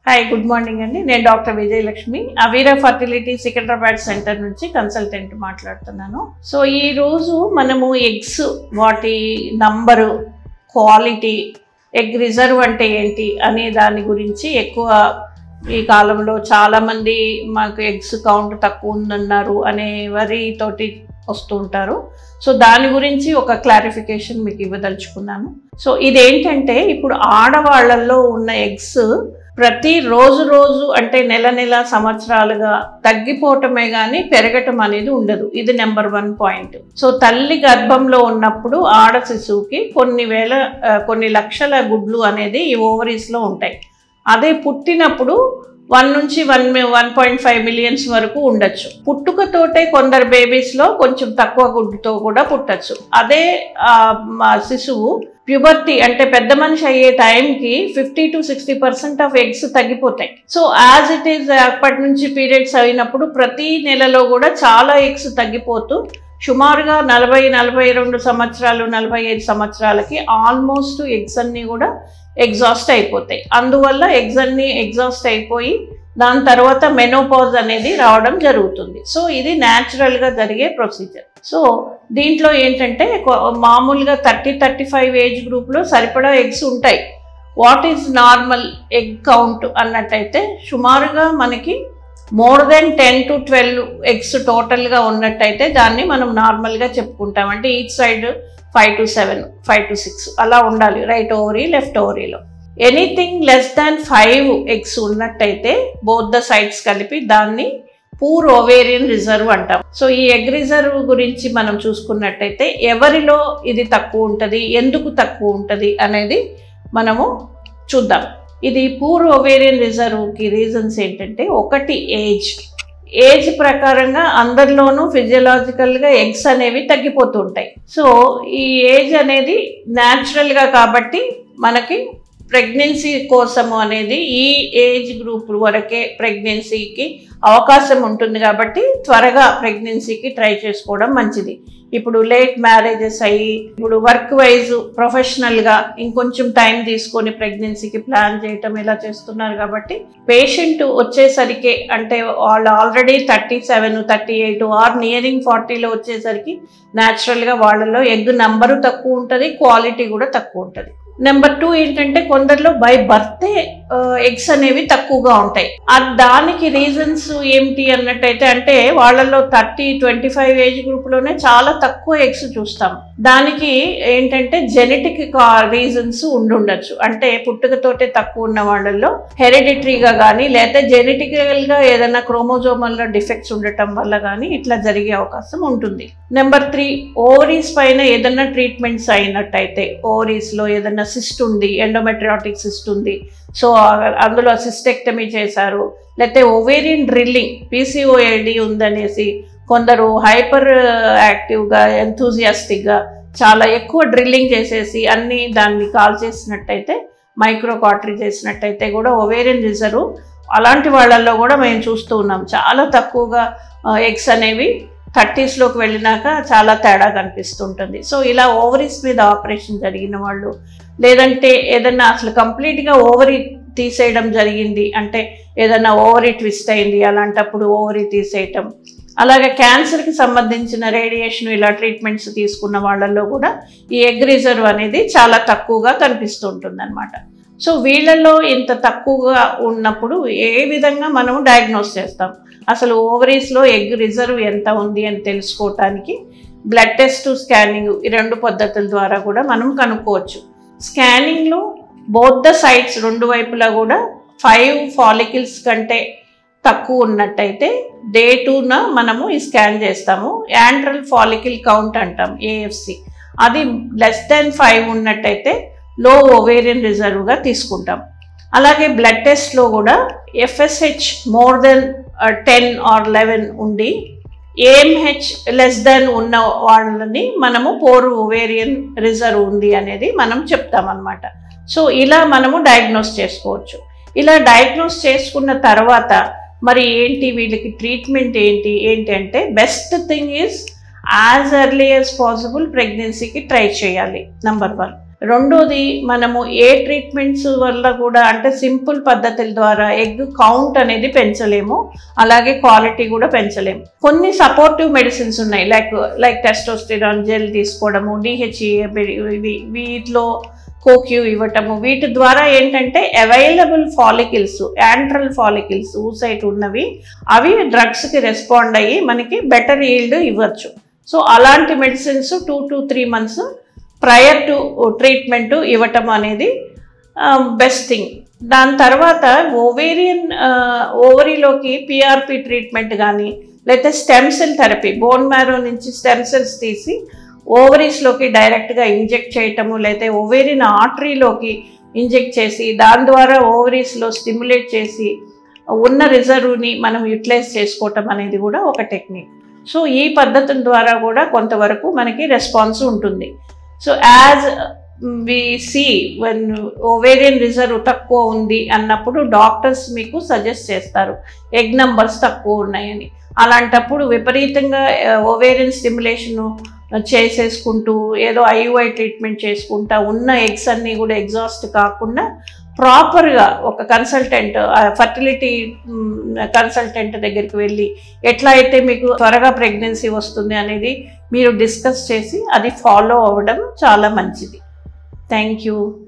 hi good morning అండి నేను doctor Vijayalakshmi Aveera fertility Secunderabad centre నుంచి కన్సల్టెంట్ మాట్లాడుతున్నాను సో ఈ రోజు మనము ఎగ్స్ వాటి నంబరు క్వాలిటీ ఎగ్ రిజర్వ్ అంటే ఏంటి అనే దాని గురించి ఎక్కువ ఈ కాలంలో చాలామంది మాకు ఎగ్స్ కౌంట్ తక్కువ ఉందన్నారు అనే వరితోటి వస్తూ ఉంటారు సో దాని గురించి ఒక క్లారిఫికేషన్ మీకు ఇవ్వదలుచుకున్నాను సో ఇదేంటంటే ఇప్పుడు ఆడవాళ్ళల్లో ఉన్న ఎగ్స్ ప్రతి రోజు రోజు అంటే నెల నెల సంవత్సరాలుగా తగ్గిపోవటమే కానీ పెరగటం అనేది ఉండదు ఇది నెంబర్ వన్ పాయింట్ సో తల్లి గర్భంలో ఉన్నప్పుడు ఆడ శిశువుకి కొన్ని వేల ఆ, కొన్ని లక్షల గుడ్లు అనేది ఈ ఓవరీస్లో ఉంటాయి అదే పుట్టినప్పుడు వన్ నుంచి one one point five millions వరకు ఉండొచ్చు పుట్టుకతోటే కొందరు బేబీస్లో కొంచెం తక్కువ గుడ్డుతో కూడా పుట్టచ్చు అదే ఆ, మా శిశువు ప్యూబర్టీ అంటే పెద్ద మనిషి అయ్యే టైంకి fifty to sixty percent of eggs తగ్గిపోతాయి సో యాజ్ ఇట్ ఈస్ అప్పటి నుంచి పీరియడ్స్ అయినప్పుడు ప్రతి నెలలో కూడా చాలా ఎగ్స్ తగ్గిపోతూ సుమారుగా నలభై నలభై రెండు సంవత్సరాలు నలభై ఐదు సంవత్సరాలకి ఆల్మోస్ట్ ఎగ్స్ అన్నీ కూడా ఎగ్జాస్ట్ అయిపోతాయి అందువల్ల ఎగ్స్ అన్నీ ఎగ్జాస్ట్ అయిపోయి దాని తర్వాత మెనోపాజ్ అనేది రావడం జరుగుతుంది సో ఇది న్యాచురల్గా జరిగే ప్రొసీజర్ సో దీంట్లో ఏంటంటే కొ- మామూలుగా థర్టీ థర్టీ ఫైవ్ ఏజ్ గ్రూప్లో సరిపడా ఎగ్స్ ఉంటాయి what is normal egg count అన్నట్టయితే సుమారుగా మనకి more than ten to twelve eggs టోటల్గా ఉన్నట్టయితే దాన్ని మనం నార్మల్గా చెప్పుకుంటాం అంటే each side five to seven five to six అలా ఉండాలి రైట్ ఓవరీ లెఫ్ట్ ఓవరీలో anything less than five eggs ఉన్నట్టయితే బోత్ ద సైడ్స్ కలిపి దాన్ని పూర్ ఓవేరియన్ రిజర్వ్ అంటాం సో ఈ ఎగ్ రిజర్వ్ గురించి మనం చూసుకున్నట్టయితే ఎవరిలో ఇది తక్కువ ఉంటుంది ఎందుకు తక్కువ ఉంటుంది అనేది మనము చూద్దాం ఇది పూర్ ఓవేరియన్ రిజర్వ్కి రీజన్స్ ఏంటంటే ఒకటి ఏజ్ ఏజ్ ప్రకారంగా అందరిలోనూ ఫిజియలాజికల్గా ఎగ్స్ అనేవి తగ్గిపోతూ ఉంటాయి సో ఈ ఏజ్ అనేది న్యాచురల్గా కాబట్టి మనకి ప్రెగ్నెన్సీ కోసము అనేది ఈ ఏజ్ గ్రూప్ వరకే ప్రెగ్నెన్సీకి అవకాశం ఉంటుంది కాబట్టి త్వరగా ప్రెగ్నెన్సీకి ట్రై చేసుకోవడం మంచిది ఇప్పుడు లేట్ మ్యారేజెస్ అయ్యి ఇప్పుడు వర్క్ వైజ్ ప్రొఫెషనల్గా ఇంకొంచెం టైం తీసుకొని ప్రెగ్నెన్సీకి ప్లాన్ చేయటం ఇలా చేస్తున్నారు కాబట్టి పేషెంట్ వచ్చేసరికి అంటే వాళ్ళు already thirty seven thirty eight or nearing ఫార్టీలో వచ్చేసరికి న్యాచురల్గా వాళ్ళలో ఎగ్ నంబరు తక్కువ ఉంటుంది క్వాలిటీ కూడా తక్కువ ఉంటుంది నెంబర్ టూ ఏంటంటే కొందరిలో బై బర్తే ఎగ్స్ అనేవి తక్కువగా ఉంటాయి ఆ దానికి రీజన్స్ ఏమిటి అన్నట్టయితే అంటే వాళ్ళలో థర్టీ ట్వంటీ ఫైవ్ ఏజ్ గ్రూప్లోనే చాలా తక్కువ ఎగ్స్ చూస్తాం దానికి ఏంటంటే జెనెటిక్ రీజన్స్ ఉండుండొచ్చు అంటే పుట్టుకతోటే తక్కువ ఉన్న వాళ్ళల్లో హెరిడిటరీగా కానీ లేకపోతే జెనెటికల్గా ఏదైనా క్రోమోజోమల్లో డిఫెక్ట్స్ ఉండటం వల్ల కానీ ఇట్లా జరిగే అవకాశం ఉంటుంది నెంబర్ త్రీ ఓవరీస్ పైన ఏదైనా ట్రీట్మెంట్స్ అయినట్టయితే ఓవరీస్లో ఏదైనా సిస్ట్ ఉంది ఎండోమెట్రియాటిక్ సిస్ట్ ఉంది సో ఆ- అందులో సిస్టెక్టమీ చేశారు లేకపోతే ఓవేరియన్ డ్రిల్లింగ్ పీసీఓఏడి ఉందనేసి కొందరు హైపర్ యాక్టివ్గా ఎంతూజియాస్టిక్గా చాలా ఎక్కువ డ్రిల్లింగ్ చేసేసి అన్ని దాన్ని కాల్ చేసినట్టయితే మైక్రో కాటరీ చేసినట్టయితే కూడా ఓవేరియన్ రిజర్వ్ అలాంటి వాళ్ళల్లో కూడా మేము చూస్తూ ఉన్నాం చాలా తక్కువగా ఎగ్స్ అనేవి థర్టీస్లోకి వెళ్ళినాక చాలా తేడా కనిపిస్తుంటుంది సో ఇలా ఓవరీస్ మీద ఆపరేషన్ జరిగిన వాళ్ళు లేదంటే ఏదన్నా అసలు కంప్లీట్గా ఓవరీ తీసేయడం జరిగింది అంటే ఏదన్నా ఓవరీ ట్విస్ట్ అయింది అలాంటప్పుడు ఓవరీ తీసేయటం అలాగే క్యాన్సర్కి సంబంధించిన రేడియేషన్ ఇలా ట్రీట్మెంట్స్ తీసుకున్న వాళ్ళల్లో కూడా ఈ ఎగ్ రిజర్వ్ అనేది చాలా తక్కువగా కనిపిస్తూ ఉంటుంది సో వీళ్ళల్లో ఇంత తక్కువగా ఉన్నప్పుడు ఏ విధంగా మనం డయాగ్నోస్ చేస్తాం అసలు ఓవరీస్లో ఎగ్ రిజర్వ్ ఎంత ఉంది అని తెలుసుకోవటానికి బ్లడ్ టెస్ట్ స్కానింగ్ ఈ రెండు పద్ధతుల ద్వారా కూడా మనం కనుక్కోవచ్చు స్కానింగ్లో బోత్ ద సైడ్స్ రెండు వైపులా కూడా ఫైవ్ ఫాలికిల్స్ కంటే తక్కువ ఉన్నట్టయితే డే టూన మనము ఈ స్కాన్ చేస్తాము యాంట్రల్ ఫాలికిల్ కౌంట్ అంటాం ఏఎఫ్సి అది లెస్ దెన్ ఫైవ్ ఉన్నట్టయితే లో ఓవేరియన్ రిజర్వ్గా తీసుకుంటాం అలాగే బ్లడ్ టెస్ట్లో కూడా FSH more than ten or eleven ఉండి ఏఎంహెచ్ లెస్ దెన్ ఉన్న వాళ్ళని మనము పోర్ ఓవేరియన్ రిజర్వ్ ఉంది అనేది మనం చెప్తామన్నమాట సో ఇలా మనము డయాగ్నోస్ చేసుకోవచ్చు ఇలా డయాగ్నోస్ చేసుకున్న తర్వాత మరి ఏంటి వీళ్ళకి ట్రీట్మెంట్ ఏంటి ఏంటి అంటే best thing is as early as possible ప్రెగ్నెన్సీకి ట్రై చేయాలి నంబర్ వన్ రెండోది మనము ఏ ట్రీట్మెంట్స్ వల్ల కూడా అంటే సింపుల్ పద్ధతుల ద్వారా ఎగ్ కౌంట్ అనేది పెంచలేము అలాగే క్వాలిటీ కూడా పెంచలేము కొన్ని సపోర్టివ్ మెడిసిన్స్ ఉన్నాయి లైక్ లైక్ టెస్టోస్టిరాన్ జెల్ తీసుకోవడము డిహెచ్ఈ వీటిలో కోక్యూ ఇవ్వటము వీటి ద్వారా ఏంటంటే available follicles antral follicles oocyte ఉన్నవి అవి డ్రగ్స్కి రెస్పాండ్ అయ్యి మనకి బెటర్ ఈల్డ్ ఇవ్వచ్చు సో అలాంటి medicines two to three months prior to treatment ఇవ్వటం అనేది బెస్ట్ థింగ్ దాని తర్వాత ఓవేరియన్ ఓవరీలోకి పిఆర్పి ట్రీట్మెంట్ కానీ లేకపోతే stem cell therapy bone marrow నుంచి స్టెమ్ సెల్స్ తీసి ఓవరీస్లోకి డైరెక్ట్గా ఇంజెక్ట్ చేయటము లేకపోతే ఓవేరియన్ ఆర్టరీలోకి ఇంజెక్ట్ చేసి దాని ద్వారా ఓవరీస్లో స్టిమ్యులేట్ చేసి ఉన్న రిజర్వ్ని మనం యూటిలైజ్ చేసుకోవటం అనేది కూడా ఒక టెక్నిక్ సో ఈ పద్ధతుల ద్వారా కూడా కొంతవరకు మనకి రెస్పాన్స్ ఉంటుంది so as we see one ovarian reserve తక్కువ ఉంది అన్నప్పుడు డాక్టర్స్ మీకు సజెస్ట్ చేస్తారు ఎగ్ నంబర్స్ తక్కువ ఉన్నాయని అలాంటప్పుడు విపరీతంగా ఓవేరియన్ స్టిమ్యులేషన్ చేసేసుకుంటూ ఏదో ఐయుఐ ట్రీట్మెంట్ చేసుకుంటా ఉన్న ఎగ్స్ అన్నీ కూడా ఎగ్జాస్ట్ కాకుండా ప్రాపర్గా ఒక కన్సల్టెంట్ ఫర్టిలిటీ కన్సల్టెంట్ దగ్గరికి వెళ్ళి ఎట్లా అయితే మీకు త్వరగా ప్రెగ్నెన్సీ వస్తుంది అనేది మీరు డిస్కస్ చేసి అది ఫాలో అవ్వడం చాలా మంచిది థ్యాంక్ యూ